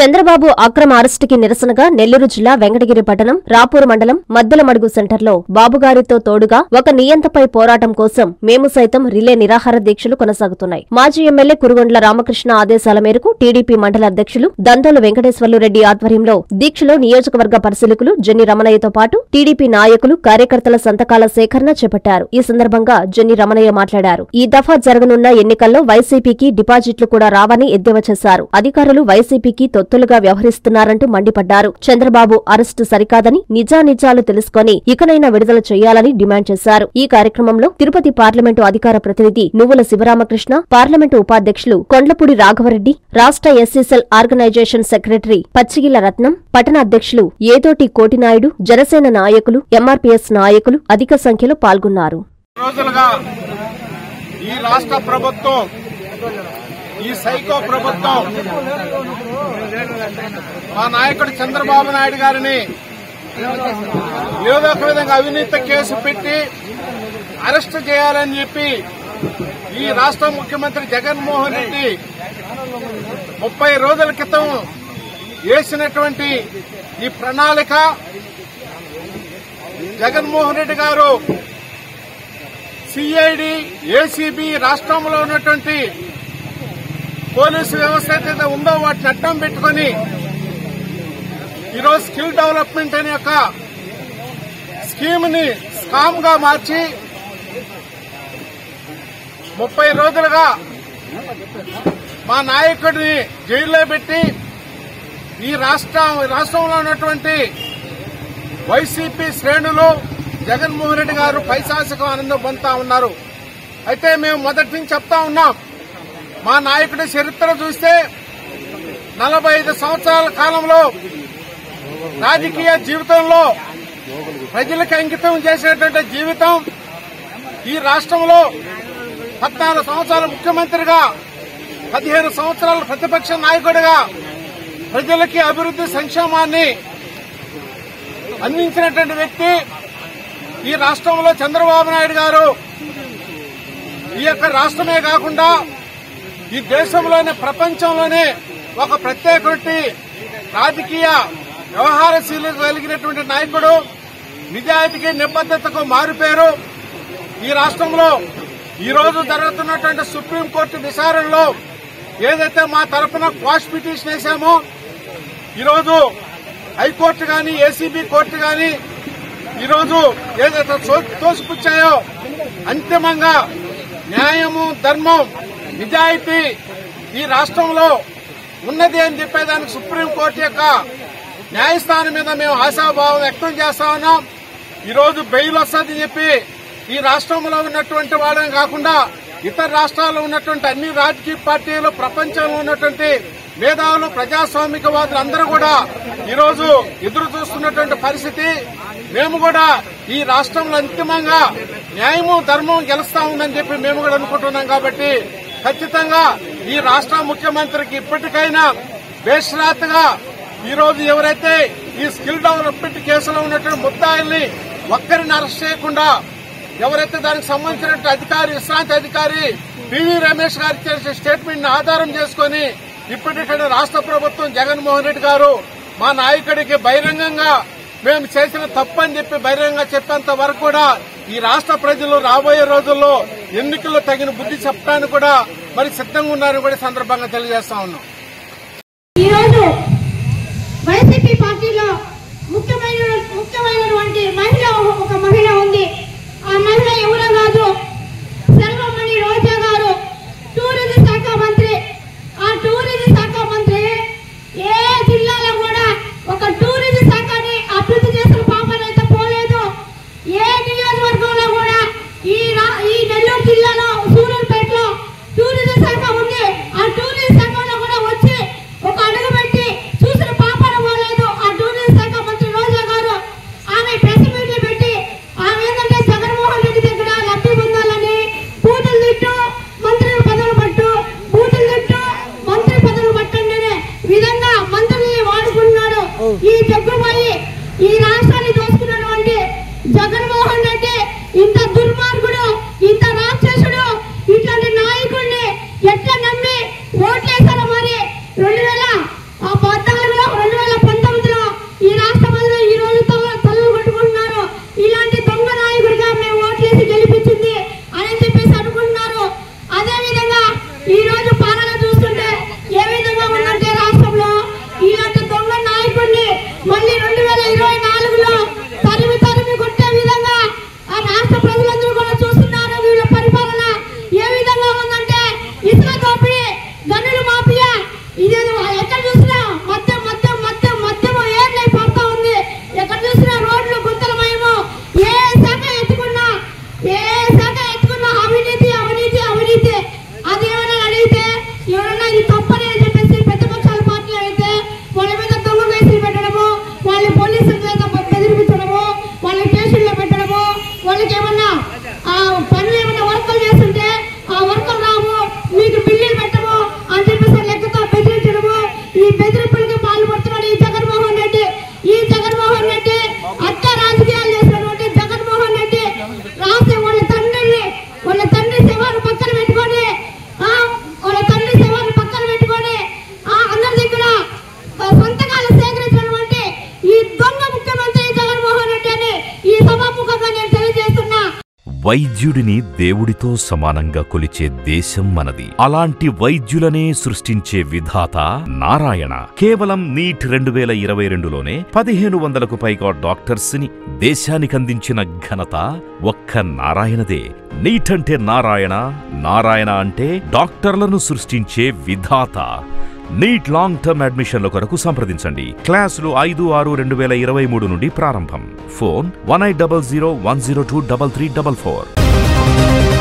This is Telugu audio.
చంద్రబాబు అక్రమ అరెస్టుకి నిరసనగా నెల్లూరు జిల్లా వెంకటగిరి పట్టణం రాపూర్ మండలం మద్దెలమడుగు సెంటర్లో బాబుగారితో తోడుగా ఒక నియంతపై పోరాటం కోసం మేము సైతం రిలే నిరాహార దీక్షలు కొనసాగుతున్నాయి మాజీ ఎమ్మెల్యే కురుగొండ్ల రామకృష్ణ ఆదేశాల మేరకు టీడీపీ మండల అధ్యక్షులు దందోలు వెంకటేశ్వర్లు రెడ్డి ఆధ్వర్యంలో దీక్షలో నియోజకవర్గ పరిశీలకులు జెన్ని రమణయ్యతో పాటు టీడీపీ నాయకులు కార్యకర్తల సంతకాల సేకరణ చేపట్టారు ఈ సందర్భంగా జెన్ని రమణయ్య మాట్లాడారు ఈ దఫా జరగనున్న ఎన్నికల్లో వైసీపీకి డిపాజిట్లు కూడా రావని ఎద్దేవా చేశారు అధికారులు వైసీపీకి తొత్తులుగా వ్యవహరిస్తున్నారంటూ మండిపడ్డారు చంద్రబాబు అరెస్టు సరికాదని నిజానిజాలు తెలుసుకొని ఇకనైనా విడుదల చేయాలని డిమాండ్ చేశారు ఈ కార్యక్రమంలో తిరుపతి పార్లమెంటు అధికార ప్రతినిధి నువ్వుల శివరామకృష్ణ పార్లమెంటు ఉపాధ్యక్షులు కొండ్లపూడి రాఘవరెడ్డి రాష్ట్ర SC cell organisation secretary Pachchigila Ratnam పట్టణ అధ్యక్షులు ఏదోటి కోటినాయుడు జనసేన నాయకులు ఎంఆర్పీఎస్ నాయకులు అధిక సంఖ్యలో పాల్గొన్నారు రోజులుగా ఈ రాష్ట్ర ప్రభుత్వం ఈ సైకో ప్రభుత్వం మా నాయకుడు చంద్రబాబు నాయుడు గారిని ఏదో ఒక విధంగా అవినీతి కేసు పెట్టి అరెస్ట్ చేయాలని చెప్పి ఈ రాష్ట్ర ముఖ్యమంత్రి జగన్మోహన్ రెడ్డి ముప్పై రోజుల క్రితం వేసినటువంటి ఈ ప్రణాళిక జగన్మోహన్ రెడ్డి గారు సిఐడి ఏసీబీ రాష్ట్రంలో ఉన్నటువంటి పోలీసు వ్యవస్థ ఏదైతే ఉందో వాటిని అడ్డం పెట్టుకుని ఈరోజు స్కిల్ డెవలప్మెంట్ అనే ఒక స్కీమ్ ని స్కామ్ గా మార్చి ముప్పై రోజులుగా మా నాయకుడిని జైల్లో పెట్టి ఈ రాష్ట్ర రాష్ట్రంలో ఉన్నటువంటి వైసీపీ శ్రేణులు జగన్మోహన్ రెడ్డి గారు పైశాసిక ఆనందం పొందుతా ఉన్నారు అయితే మేము మొదటి నుంచి చెప్తా ఉన్నాం మా నాయకుడి చరిత్ర చూస్తే నలభై ఐదు సంవత్సరాల కాలంలో రాజకీయ జీవితంలో ప్రజలకు అంకితం చేసేటువంటి జీవితం ఈ రాష్ట్రంలో పద్నాలుగు సంవత్సరాల ముఖ్యమంత్రిగా పదిహేను సంవత్సరాల ప్రతిపక్ష నాయకుడిగా ప్రజలకి అభివృద్ది సంక్షేమాన్ని అందించినటువంటి వ్యక్తి ఈ రాష్ట్రంలో చంద్రబాబు నాయుడు గారు ఈ యొక్క రాష్ట్రమే కాకుండా ఈ దేశంలోనే ప్రపంచంలోనే ఒక ప్రత్యేకటి రాజకీయ వ్యవహారశీలు కలిగినటువంటి నాయకుడు నిజాయితీకి నిబద్దతకు మారిపోయారు ఈ రాష్ట్రంలో ఈ రోజు జరుగుతున్నటువంటి సుప్రీంకోర్టు విచారణలో ఏదైతే మా తరఫున క్వాష్ పిటిషన్ వేశామో ఈరోజు హైకోర్టు గాని ఏసీబీ కోర్టు గాని ఈరోజు ఏదైతే తో- తోసిపుచ్చాయో అంతిమంగా న్యాయము ధర్మం నిజాయితీ ఈ రాష్ట్రంలో ఉన్నది అని చెప్పేదానికి సుప్రీంకోర్టు యొక్క న్యాయస్థానం మీద మేము ఆశాభావం వ్యక్తం చేస్తా ఉన్నాం ఈరోజు బెయిల్ వస్తుందని చెప్పి ఈ రాష్ట్రంలో ఉన్నటువంటి వాళ్ళని కాకుండా ఇతర రాష్ట్రాల్లో ఉన్నటువంటి అన్ని రాజకీయ పార్టీలు ప్రపంచంలో ఉన్నటువంటి మేధావులు ప్రజాస్వామికవాదులు అందరూ కూడా ఈరోజు ఎదురు చూస్తున్నటువంటి పరిస్థితి మేము కూడా ఈ రాష్ట్రంలో అంతిమంగా న్యాయము ధర్మం గెలుస్తా ఉందని చెప్పి మేము కూడా అనుకుంటున్నాం కాబట్టి ఖచ్చితంగా ఈ రాష్ట్ర ముఖ్యమంత్రికి ఇప్పటికైనా బేషరాత్గా ఈ రోజు ఎవరైతే ఈ స్కిల్ డెవలప్మెంట్ కేసులో ఉన్నటువంటి ముద్దాయిల్ని ఒక్కరిని అరెస్ట్ చేయకుండా ఎవరైతే దానికి సంబంధించినటువంటి అధికారి విశ్రాంతి అధికారి పివి రమేష్ గారు చేసే స్టేట్మెంట్ ని ఆధారం చేసుకుని ఇప్పటికైనా రాష్ట్ర ప్రభుత్వం జగన్మోహన్ రెడ్డి గారు మా నాయకుడికి బహిరంగంగా మేము చేసిన తప్పు అని చెప్పి బహిరంగంగా చెప్పేంత వరకు కూడా ఈ రాష్ట్ర ప్రజలు రాబోయే రోజుల్లో ఎన్నికల్లో తగిన బుద్ధి చెప్పడానికి కూడా మరి సిద్ధంగా ఉన్నారని కూడా ఈ సందర్భంగా తెలియజేస్తా ఉన్నాం ఈరోజు వైసీపీ పార్టీలో ముఖ్యమైన ముఖ్యమైనటువంటి మహిళ ఒక మహిళ ఉంది ఆ మహిళ ఎవరో కాదు సెల్వమణి రోజా గారు టూరిజం శాఖ మంత్రి ఆ టూరిజం శాఖ మంత్రి ఏ జిల్లాలో కూడా ఒక టూరిజం శాఖని అభివృద్ధి చేసిన పాపనైతే పోలేదు ఏ నియోజకవర్గంలో కూడా ఈ రా- ఈ నెల్లూరు జిల్లాలో సూర్యాపేటలో టూరిజం శాఖ ఉంది ఆ టూరిజం శాఖలో కూడా వచ్చి ఒక అడుగు పెట్టి చూసిన పాపన పోలేదు ఆ టూరిజం శాఖ మంత్రి రోజా గారు ఆమె ప్రెస్ మీట్లు పెట్టి ఆమె ఏంటంటే జగన్మోహన్ రెడ్డి దగ్గర లబ్ధి పొందాలి వైద్యుడిని దేవుడితో సమానంగా కొలిచే దేశం మనది అలాంటి వైద్యులనే సృష్టించే విధాత నారాయణ కేవలం నీట్ రెండు వేల ఇరవై రెండులోనే పదిహేను వందలకు పైగా డాక్టర్స్ ని దేశానికందించిన ఘనత ఒక్క నారాయణదే నీట్ అంటే నారాయణ నారాయణ అంటే డాక్టర్లను సృష్టించే విధాత నీట్ లాంగ్ టర్మ్ అడ్మిషన్ల కొరకు సంప్రదించండి క్లాసులు ఐదు ఆరు రెండు వేల ఇరవై మూడు నుండి ప్రారంభం phone one eight double zero one zero two double three double four